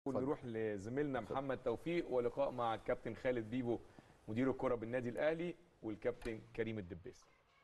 ونروح لزميلنا محمد توفيق ولقاء مع الكابتن خالد بيبو مدير الكره بالنادي الاهلي والكابتن كريم الدبيس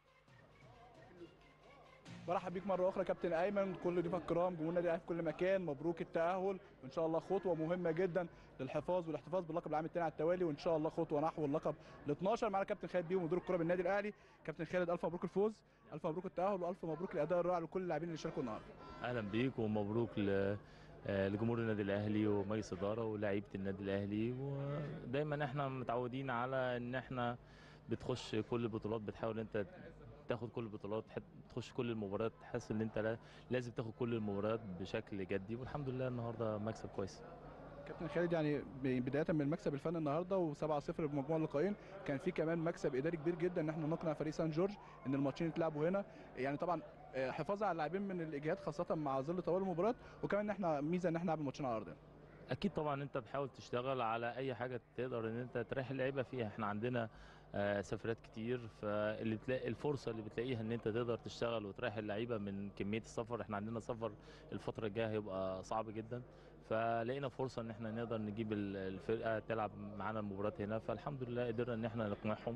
برحب بيك مره اخرى كابتن ايمن كل ضيوف الكرام جمهور النادي الاهلي في كل مكان مبروك التاهل وان شاء الله خطوه مهمه جدا للحفاظ والاحتفاظ باللقب العام الثاني على التوالي وان شاء الله خطوه نحو اللقب ال 12 معانا كابتن خالد بيبو مدير الكره بالنادي الاهلي كابتن خالد الف مبروك الفوز الف مبروك التاهل والف مبروك الاداء الرائع لكل اللاعبين اللي شاركوا النهارده اهلا بيك ومبروك ل آه، لجمهور النادي الاهلي ومجلس اداره ولاعيبه النادي الاهلي ودايما احنا متعودين على ان احنا بتخش كل البطولات بتحاول انت تاخد كل البطولات تحب تخش كل المباريات تحس ان انت لا- لازم تاخد كل المباريات بشكل جدي والحمد لله النهارده مكسب كويس كابتن خالد يعني ب- بدايه من المكسب الفني النهارده و7-0 بمجموع اللقاءين كان في كمان مكسب اداري كبير جدا ان احنا نقنع فريق سان جورج ان الماتشين يتلعبوا هنا يعني طبعا آه، حفاظا على اللاعبين من الاجهاد خاصه مع ظل طوال المباريات وكمان ان احنا ميزه ان احنا نلعب الماتشين على ارضنا اكيد طبعا انت بتحاول تشتغل على اي حاجه تقدر ان انت تريح اللعيبه فيها احنا عندنا آه، سفرات كتير فاللي بتلاقي الفرصه اللي بتلاقيها ان انت تقدر تشتغل وتريح اللعيبه من كميه السفر احنا عندنا سفر الفتره الجايه هيبقى صعب جدا فلقينا فرصه ان احنا نقدر نجيب ال- الفرقه تلعب معانا المباراه هنا فالحمد لله قدرنا ان احنا نقنعهم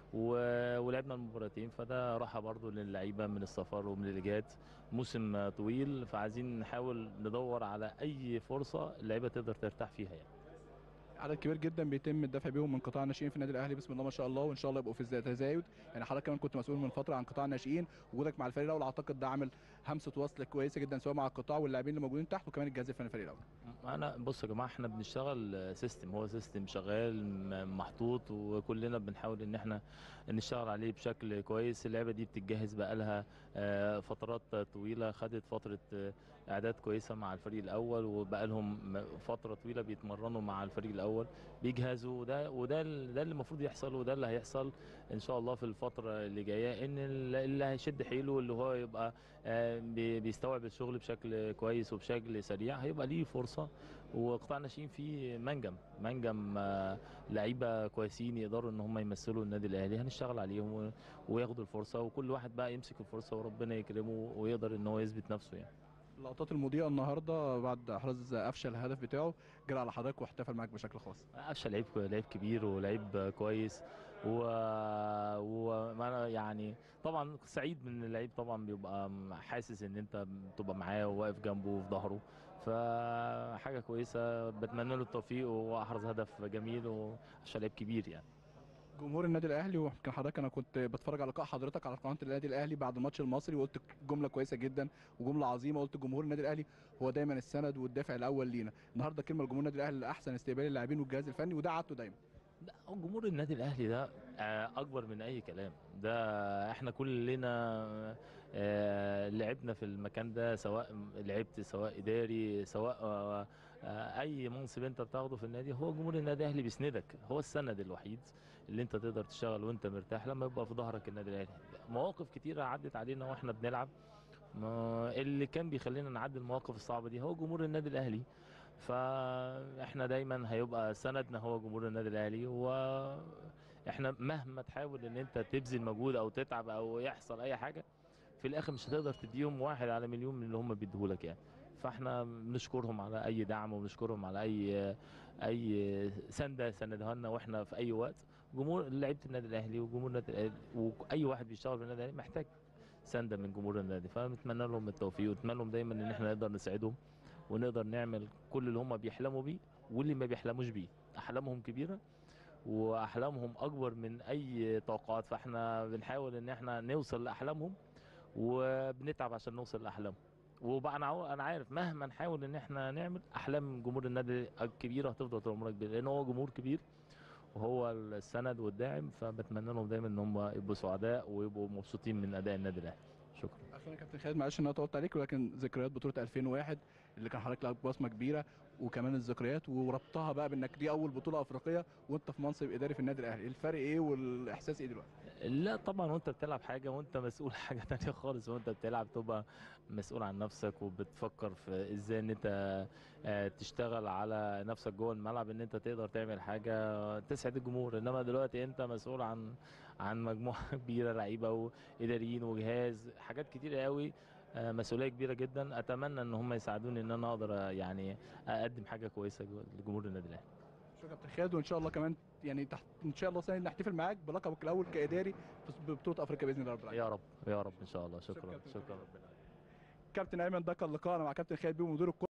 و- ولعبنا المباراتين فده راحه برضو للعيبه من السفر ومن الاجهاد موسم طويل فعايزين نحاول ندور على اي فرصه اللعيبه تقدر ترتاح فيها يعني عدد كبير جدا بيتم الدفع بيهم من قطاع الناشئين في النادي الاهلي بسم الله ما شاء الله وان شاء الله يبقوا في الزي- تزايد يعني حضرتك كمان كنت مسؤول من فتره عن قطاع الناشئين وجودك مع الفريق الاول اعتقد ده عامل همسه وصل كويسه جدا سواء مع القطاع واللاعبين اللي موجودين تحت وكمان الجهاز الفني للفريق الاول انا بص يا جماعه احنا بنشتغل سيستم هو سيستم شغال م- محطوط وكلنا بنحاول ان احنا نشتغل عليه بشكل كويس اللعبه دي بتتجهز بقالها آه، فترات طويله خدت فتره آه، اعداد كويسه مع الفريق الاول وبقى لهم م- فتره طويله بيتمرنوا مع الفريق الاول بيجهزوا وده وده ال- ده اللي المفروض يحصل وده اللي هيحصل ان شاء الله في الفتره اللي جايه ان ال- اللي هيشد حيله اللي هو يبقى آه، بي- بيستوعب الشغل بشكل كويس وبشكل سريع هيبقى ليه فرصه وقطاع الناشئين فيه منجم منجم آه، لعيبه كويسين يقدروا ان هم يمثلوا النادي الاهلي هنشتغل عليهم و- وياخدوا الفرصه وكل واحد بقى يمسك الفرصه وربنا يكرمه ويقدر ان هو يثبت نفسه يعني اللقطات المضيئه النهارده بعد احراز قفشه الهدف بتاعه جرى على حضرتك واحتفل معاك بشكل خاص قفشه لعيب لعيب كبير ولعيب كويس و... وما يعني طبعا سعيد من اللعيب طبعا بيبقى حاسس ان انت بتبقى معاه وواقف جنبه وفي ظهره فحاجه كويسه بتمنى له التوفيق واحرز هدف جميل وعشان لعيب كبير يعني جمهور النادي الاهلي ويمكن حضرتك انا كنت بتفرج على لقاء حضرتك على قناه النادي الاهلي بعد الماتش المصري وقلت جمله كويسه جدا وجمله عظيمه قلت جمهور النادي الاهلي هو دايما السند والدافع الاول لينا النهارده كلمه لجمهور النادي الاهلي لاحسن استقبال اللاعبين والجهاز الفني وده عادته دايما لا هو جمهور النادي الاهلي ده آه، اكبر من اي كلام ده احنا كلنا آه، لعبنا في المكان ده سواء لعبت سواء اداري سواء آه، آه، اي منصب انت بتاخده في النادي هو جمهور النادي الاهلي بيسندك هو السند الوحيد اللي انت تقدر تشتغل وانت مرتاح لما يبقى في ظهرك النادي الاهلي مواقف كتيره عدت علينا واحنا بنلعب ما اللي كان بيخلينا نعدي المواقف الصعبه دي هو جمهور النادي الاهلي فاحنا دايما هيبقى سندنا هو جمهور النادي الاهلي واحنا مهما تحاول ان انت تبذل مجهود او تتعب او يحصل اي حاجه في الاخر مش هتقدر تديهم واحد على مليون من اللي هم بيديهولك يعني فاحنا بنشكرهم على اي دعم وبنشكرهم على اي اي سنده سندها لنا واحنا في اي وقت جمهور لعيبه النادي الاهلي وجمهور النادي الاهلي واي واحد بيشتغل في النادي الاهلي محتاج سنده من جمهور النادي فنتمنى لهم التوفيق ونتمنى لهم دايما ان احنا نقدر نساعدهم ونقدر نعمل كل اللي هم بيحلموا بيه واللي ما بيحلموش بيه احلامهم كبيره واحلامهم اكبر من اي توقعات فاحنا بنحاول ان احنا نوصل لاحلامهم وبنتعب عشان نوصل لاحلامهم وبقى انا عاو- انا عارف مهما نحاول ان احنا نعمل احلام جمهور النادي الكبيره هتفضل طول عمرها كبيره لان هو جمهور كبير وهو السند والداعم فبتمنى لهم دايما ان هم يبقوا سعداء ويبقوا مبسوطين من اداء النادي الاهلي شكرا اخيرا يا كابتن خالد معلش ان انا طولت عليك ولكن ذكريات بطوله 2001 اللي كان حضرتك لك بصمه كبيره وكمان الذكريات وربطها بقى بانك دي اول بطوله افريقيه وانت في منصب اداري في النادي الاهلي الفرق ايه والاحساس ايه دلوقتي لا طبعا وانت بتلعب حاجه وانت مسؤول حاجه تانية خالص وانت بتلعب تبقى مسؤول عن نفسك وبتفكر في ازاي ان انت آه، تشتغل على نفسك جوه الملعب ان انت تقدر تعمل حاجه تسعد الجمهور انما دلوقتي انت مسؤول عن عن مجموعه كبيره لعيبه واداريين وجهاز حاجات كتيره قوي آه، مسؤوليه كبيره جدا اتمنى ان هم يساعدوني ان انا اقدر آه، يعني اقدم حاجه كويسه جو- لجمهور النادي الاهلي شكرا كابتن خالد وان شاء الله كمان يعني تحت ان شاء الله سنه نحتفل معاك بلقبك الاول كاداري في بطوله افريقيا باذن الله رب العالمين يا رب يا رب ان شاء الله شكرا شكرا كابتن شكرا خالد. ربنا كابتن ايمن ده كان لقاءنا مع كابتن خالد بيه مدير الكره